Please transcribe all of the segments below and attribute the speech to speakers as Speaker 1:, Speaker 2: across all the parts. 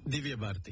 Speaker 1: దివ్య Bharati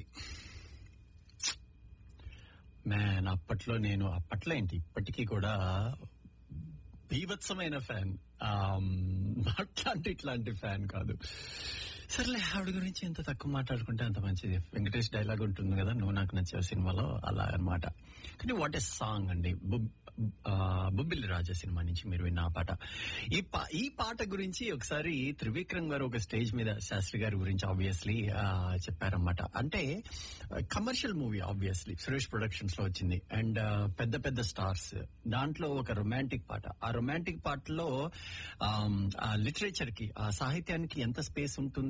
Speaker 1: man అప్పట్లో నేను అప్పట్లో ఏంటి ఇప్పటికీ కూడా బీభత్సమైన ఫ్యాన్ అట్లాంటి ఇట్లాంటి ఫ్యాన్ కాదు సర్లే ఆవిడ గురించి ఎంత తక్కువ మాట్లాడుకుంటే అంత మంచిది వెంకటేష్ డైలాగ్ ఉంటుంది కదా నువ్వు నాకు నచ్చే సినిమాలో అలా అన్నమాట కానీ వాట్ ఎ సాంగ్ అండి బుబ్- ఆ, బుబ్బిలి రాజా సినిమా నుంచి మీరు విన్న ఆ పాట ఈ పా ఈ పాట గురించి ఒకసారి త్రివిక్రమ్ గారు ఒక స్టేజ్ మీద శాస్త్రి గారి గురించి ఆబ్వియస్లీ చెప్పారన్నమాట అంటే commercial movie obviously Suresh productions లో వచ్చింది అండ్ పెద్ద పెద్ద స్టార్స్ దాంట్లో ఒక రొమాంటిక్ పాట ఆ రొమాంటిక్ పాటలో ఆమ్, ఆ లిటరేచర్ కి ఆ సాహిత్యానికి ఎంత స్పేస్ ఉంటుంది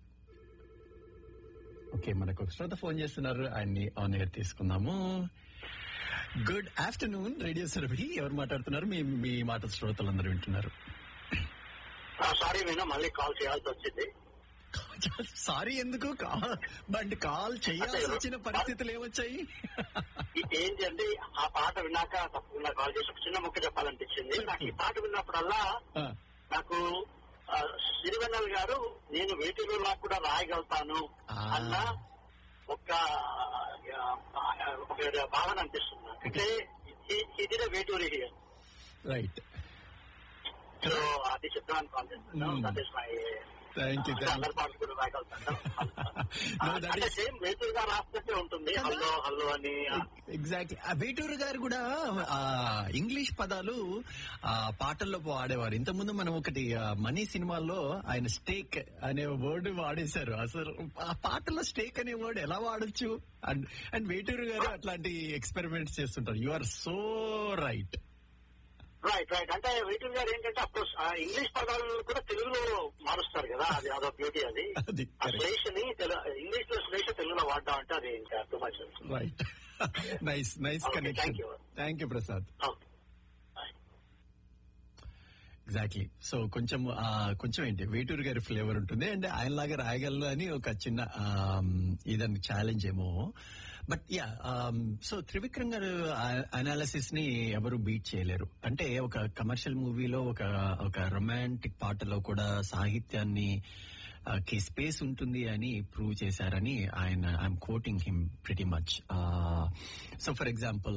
Speaker 1: ఓకే మనకు ఒక శ్రోత ఫోన్ చేస్తున్నారు ఆయన్ని ఆన్ ఎయిర్ తీసుకుందాము గుడ్ ఆఫ్టర్నూన్ రేడియో సరబడి ఎవరు మాట్లాడుతున్నారు మీ మీ మాట శ్రోతలందరూ వింటున్నారు
Speaker 2: సారీ నేను మళ్ళీ కాల్ చేయాల్సి వచ్చింది
Speaker 1: సారీ ఎందుకు కా- బండి కాల్ చేయాల్సి వచ్చిన పరిస్థితులు ఏమొచ్చాయి
Speaker 2: ఈ- ఏంటి అంటే ఆ పాట విన్నాక తప్పకుండా కాల్ చేసి ఒక చిన్న ముక్క చెప్పాలనిపించింది నాకు ఈ పాట విన్నప్పుడల్లా
Speaker 1: ఆ,
Speaker 2: నాకు ఆ, సిరివెన్నెల గారు నేను వేటిలో కూడా రాయగలుగుతాను
Speaker 1: ఆ.
Speaker 2: అన్న ఒక ఆ, ఒక భావన అనిపిస్తుంది నాకు. అంటే ఇది వేటూరి హియర్
Speaker 1: రైట్
Speaker 2: సో అది చెప్తాను కాల్ చేస్తున్నాను
Speaker 1: Hmm.
Speaker 2: That is my
Speaker 1: thank you
Speaker 2: అంటే
Speaker 1: థ్యాంక్
Speaker 2: అందరి పాటలు కూడా రాయగలుగుతాను
Speaker 1: No, that
Speaker 2: అంటే
Speaker 1: is-
Speaker 2: సేమ్ వేటూరు గారు రాసినట్టే ఉంటుంది
Speaker 1: కదా?
Speaker 2: హల్లో హల్లో అని ఆ,
Speaker 1: ఎగ్జాక్ట్లీ ఆ వేటూరు గారు కూడా ఆ ఇంగ్లీష్ పదాలు ఆ పాటల్లో వాడేవారు ఇంతకుముందు మనం ఒకటి ఆ, మనీ సినిమాల్లో ఆయన స్టేక్ అనే వర్డ్ వాడేశారు అసలు ఆ పాటలో స్టేక్ అనే వర్డ్ ఎలా వాడొచ్చు అండ్ అండ్ వేటూరు గారు అట్లాంటి ఎక్స్పెరిమెంట్స్ చేస్తుంటారు you are so right
Speaker 2: right right అంటే వీటి గారు ఏంటంటే అప్పుడు ఇంగ్లీష్ పదాలను కూడా తెలుగులో మారుస్తారు కదా అది అదో బ్యూటీ అది
Speaker 1: అది
Speaker 2: ఆ
Speaker 1: correct.
Speaker 2: స్లేష్ ని ఇంగ్లీష్ లో స్లేష్ తెలుగులో వాడడం అంటే అది ఇంకా too much
Speaker 1: right nice nice
Speaker 2: Okay,
Speaker 1: connection
Speaker 2: thank you.
Speaker 1: Thank you Prasad exactly so కొంచెం ఆ, కొంచెం ఏంటి వేటూరు గారి ఫ్లేవర్ ఉంటుంది అండ్ ఆయనలాగా రాయగలను అని ఒక చిన్న ఇదని ఛాలెంజ్ ఏమో బట్ యా సో త్రివిక్రమ్ గారు అనాలిసిస్ ని ఎవరు బీట్ చేయలేరు అంటే ఒక కమర్షియల్ మూవీలో ఒక ఒక రొమాంటిక్ పాటలో కూడా సాహిత్యాన్ని ఆ, కి స్పేస్ ఉంటుంది అని ప్రూవ్ చేశారని ఆయన I'm quoting him pretty much so for example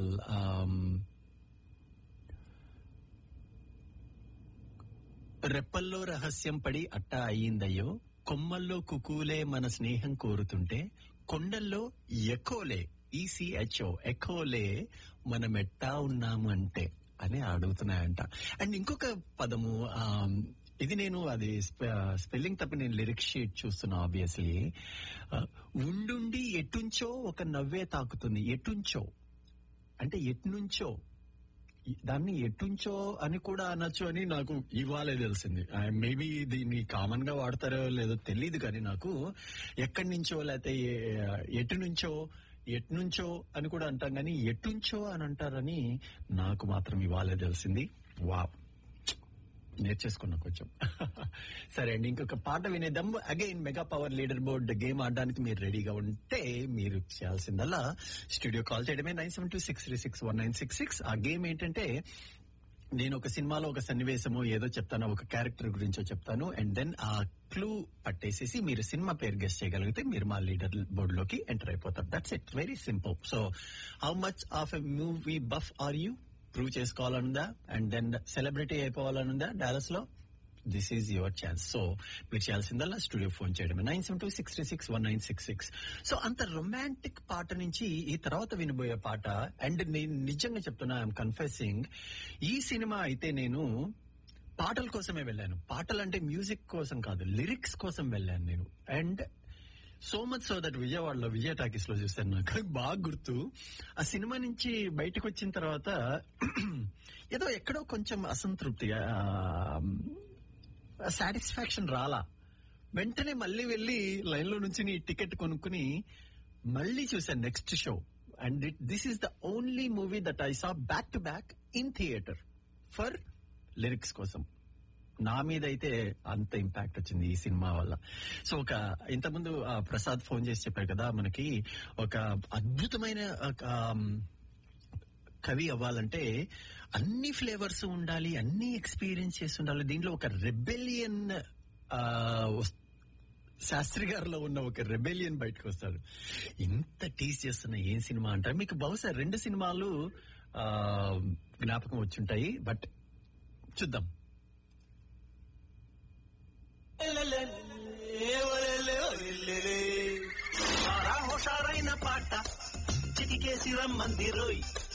Speaker 1: రెప్పల్లో రహస్యం పడి అట్టా అయ్యిందయ్యో కొమ్మల్లో కుకూలే మన స్నేహం కోరుతుంటే కొండల్లో ఎకోలే ఈసీహెచ్ఓ ఎకోలే మనం ఎట్టా ఉన్నాము అంటే అని అడుగుతున్నాయంట అండ్ ఇంకొక పదము ఆమ్, ఇది నేను అది స్పె- స్పెల్లింగ్ తప్ప నేను లిరిక్స్ షీట్ చూస్తున్నా ఆబ్వియస్లీ ఉండుండి ఎటుంచో ఒక నవ్వే తాకుతుంది ఎటుంచో అంటే ఎట్నుంచో దాన్ని ఎటుంచో అని కూడా అనొచ్చు అని నాకు ఇవాళే తెలిసింది మేబీ దీన్ని కామన్ గా వాడతారో లేదో తెలియదు కానీ నాకు ఎక్కడి నుంచో లేకపోతే ఏ- ఎటు నుంచో ఎటు నుంచో అని కూడా అంటాం కానీ ఎటుంచో అని అంటారని నాకు మాత్రం ఇవాళే తెలిసింది వా నేర్చేసుకున్నా కొంచెం సరే అండి ఇంకొక పాట వినేద్దాం again mega power leader board game ఆడడానికి మీరు రెడీగా ఉంటే మీరు చేయాల్సిందల్లా స్టూడియో కాల్ చేయడమే nine seven two six three six one nine six six ఆ గేమ్ ఏంటంటే నేను ఒక సినిమాలో ఒక సన్నివేశము ఏదో చెప్తాను ఒక క్యారెక్టర్ గురించో చెప్తాను అండ్ దెన్ ఆ క్లూ పట్టేసేసి మీరు సినిమా పేరు గెస్ట్ చేయగలిగితే మీరు మా లీడర్ బోర్డ్ లోకి ఎంటర్ అయిపోతారు that's it very simple so how much of a movie buff are you prove చేసుకోవాలనుందా అండ్ దెన్ సెలబ్రిటీ అయిపోవాలనుందా డాలస్ లో this is your chance so మీరు చేయాల్సిందల్లా స్టూడియో ఫోన్ చేయడమే nine seven two six three six one nine six six so అంత romantic పాట నుంచి ఈ తర్వాత వినబోయే పాట అండ్ నేను నిజంగా చెప్తున్నా ఐఎమ్ కన్ఫెసింగ్ ఈ సినిమా అయితే నేను పాటల కోసమే వెళ్ళాను పాటలు అంటే మ్యూజిక్ కోసం కాదు లిరిక్స్ కోసం వెళ్ళాను నేను and so much so that విజయవాడలో విజయ టాకీస్ లో చూశాను నాకు బాగా గుర్తు ఆ సినిమా నుంచి బయటకు వచ్చిన తర్వాత ఏదో ఎక్కడో కొంచెం అసంతృప్తి సాటిస్ఫాక్షన్ రాలా వెంటనే మళ్ళీ వెళ్ళి లైన్ లో నుంచి టికెట్ కొనుక్కుని మళ్ళీ చూశాను next show and this is the only movie that I saw back to back in theatre for lyrics కోసం నా మీద అయితే అంత ఇంపాక్ట్ వచ్చింది ఈ సినిమా వల్ల సో ఒక ఇంతకుముందు ఆ, ప్రసాద్ ఫోన్ చేసి చెప్పారు కదా మనకి ఒక అద్భుతమైన ఒక, ఆమ్, కవి అవ్వాలంటే అన్ని ఫ్లేవర్స్ ఉండాలి అన్ని ఎక్స్పీరియన్స్ చేసి ఉండాలి దీంట్లో ఒక రెబెలియన్ శాస్త్రి గారిలో ఉన్న ఒక రెబెలియన్ బయటకు వస్తాడు ఇంత టీస్ చేస్తున్న ఏం సినిమా అంటారు మీకు బహుశా రెండు సినిమాలు ఆ, జ్ఞాపకం వచ్చుంటాయి బట్ చూద్దాం హుషారైన పాట చిటికేసి రమ్మంది రోయ్